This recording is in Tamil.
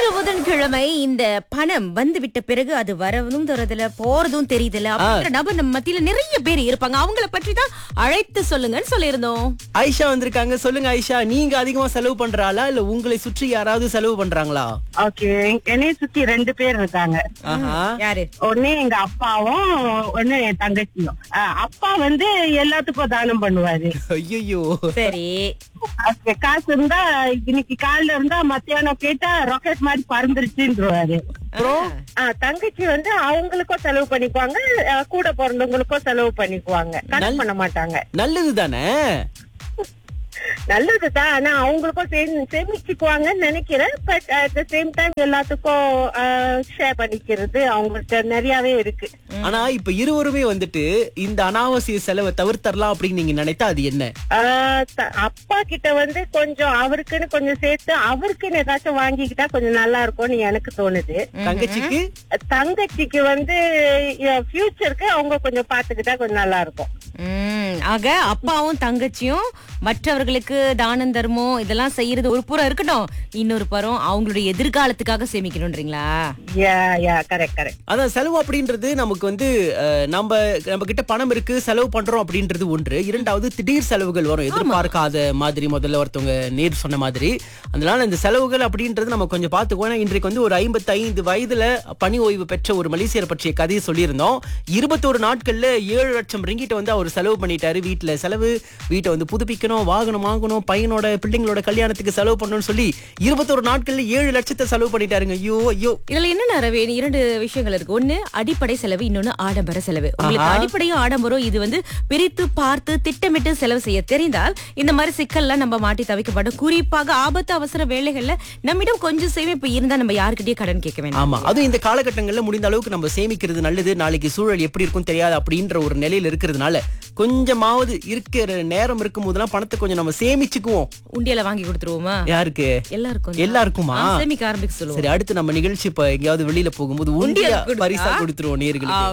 புதன்கிழமை இந்த பணம் வந்து விட்ட பிறகு அது வரவும் தரதுல போறதும் தெரியுதுல அப்படிங்கிற நபர் நம்ம மத்தியில நிறைய பேர் இருப்பாங்க அவங்கள பற்றி தான் அழைத்து சொல்லுங்கன்னு சொல்லியிருந்தோம் ஐஷா வந்திருக்காங்க சொல்லுங்க ஐஷா நீங்க அதிகமா செலவு பண்ற ஆளா இல்ல உங்களை சுற்றி யாராவது செலவு பண்றாங்களா ஓகே என்னைய சுத்தி ரெண்டு பேர் இருக்காங்க ஆஹா யாரு ஒண்ணு எங்க அப்பாவும் ஒண்ணு என் தங்கச்சியும் அஹ் அப்பா வந்து எல்லாத்துக்கும் தானம் பண்ணுவாரு ஐயோ சரி அதுக்கு காசு இருந்தா இன்னைக்கு காலைல இருந்தா மத்தியானம் கேட்டா ராக்கெட் மாதிரி பறந்துருச்சுன்றவாரு அஹ் தங்கச்சி வந்து அவங்களுக்கும் செலவு பண்ணிக்குவாங்க அஹ் கூட பிறந்தவங்களுக்கும் செலவு பண்ணிக்குவாங்க கணக்கு பண்ண மாட்டாங்க நல்லது தானே நல்லதுதான் ஆனா அவங்களுக்கும் சேமி- சேமிச்சுக்குவாங்கன்னு நினைக்கிறேன் but at the same time எல்லாத்துக்கும் ஷேர் பண்ணிக்கிறது அவங்கள்ட்ட நிறையவே இருக்கு ஆனா இப்ப இருவருமே வந்துட்டு இந்த அனாவசிய செலவை தவிர்த்தரலாம் அப்படின்னு நீங்க நினைத்தா அது என்ன ஆஹ் த- அப்பா கிட்ட வந்து கொஞ்சம் அவருக்குன்னு கொஞ்சம் சேர்த்து அவருக்குன்னு ஏதாச்சும் வாங்கிக்கிட்டா கொஞ்சம் நல்லா இருக்கும்னு எனக்கு தோணுது தங்கச்சிக்கு தங்கச்சிக்கு வந்து ஃபியூச்சருக்கு அவங்க கொஞ்சம் பாத்துக்கிட்டா கொஞ்சம் நல்லா இருக்கும் உம் ஆக அப்பாவும் தங்கச்சியும் மற்றவர்களுக்கு தானம் தர்மம் இதெல்லாம் செய்யறது ஒரு புறம் இருக்கட்டும் இன்னொரு புறம் அவங்களுடைய எதிர்காலத்துக்காக சேமிக்கணும்ன்றீங்களா யா யா கரெக்ட் கரெக்ட் அதான் செலவு அப்படின்றது நமக்கு வந்து அஹ், நம்ம நம்ம கிட்ட பணம் இருக்கு செலவு பண்றோம் அப்படின்றது ஒன்று இரண்டாவது திடீர் செலவுகள் வரும் எதிர்பார்க்காத மாதிரி முதல்ல ஒருத்தவங்க நேர் சொன்ன மாதிரி அதனால இந்த செலவுகள் அப்படின்றது நம்ம கொஞ்சம் பார்த்துக்குவோம் ஏன்னா இன்றைக்கு வந்து ஒரு ஐம்பத்தி ஐந்து வயதுல பணி ஓய்வு பெற்ற ஒரு மலேசியர் பற்றிய கதையை சொல்லியிருந்தோம் இருபத்தோரு நாட்கள்ல ஏழு லட்சம் ரிங்கிட்ட வந்து அவர் செலவு பண்ணிட்டாரு வீட்டுல செலவு வீட்டை வந்து புதுப்பிக்கணும் வாகனம் வாங்கணும் பையனோட பிள்ளைங்களோட கல்யாணத்துக்கு செலவு பண்ணணும்னு சொல்லி இருபத்தோரு நாட்கள்ல ஏழு லட்சத்தை செலவு பண்ணிட்டாருங்க ஐயோ ஐயோ இதுல என்ன ரவி இரண்டு விஷயங்கள் இருக்கு ஒண்ணு அடிப்படை செலவு இன்னொன்னு ஆடம்பர செலவு உங்களுக்கு ஆஹா. அடிப்படையும் ஆடம்பரம் இது வந்து பிரித்து பார்த்து திட்டமிட்டு செலவு செய்ய தெரிந்தால் இந்த மாதிரி சிக்கல்லாம் நம்ம மாட்டி தவிக்கப்படும் குறிப்பாக ஆபத்து அவசர வேலைகள்ல நம்மிடம் கொஞ்சம் சேமிப்பு இருந்தா நம்ம யாருக்கிட்டயும் கடன் கேட்க வேண்டாம் ஆமா அதுவும் இந்த காலகட்டங்கள்ல முடிந்த அளவுக்கு நம்ம சேமிக்கிறது நல்லது நாளைக்கு சூழல் எப்படி இருக்கும் தெரியாது அப்படின்ற ஒரு நிலையில இருக்கிறதுனால கொஞ்சமாவது இருக்கிற நேரம் இருக்கும் போதெல்லாம் பணத்தை கொஞ்சம் நம்ம சேமிச்சுக்குவோம் உண்டியல வாங்கி கொடுத்துருவோமா யாருக்கு எல்லாருக்கும் எல்லாருக்குமா ஆ, சேமிக்க ஆரம்பிக்க சொல்லுவோம் சரி அடுத்து நம்ம நிகழ்ச்சி இப்ப எங்கேயாவது வெளியில போகும்போது உண்டியல் உண்டியா கொடுத்தா? பரிசா கொடுத்துருவோம் நேர்களுக்கு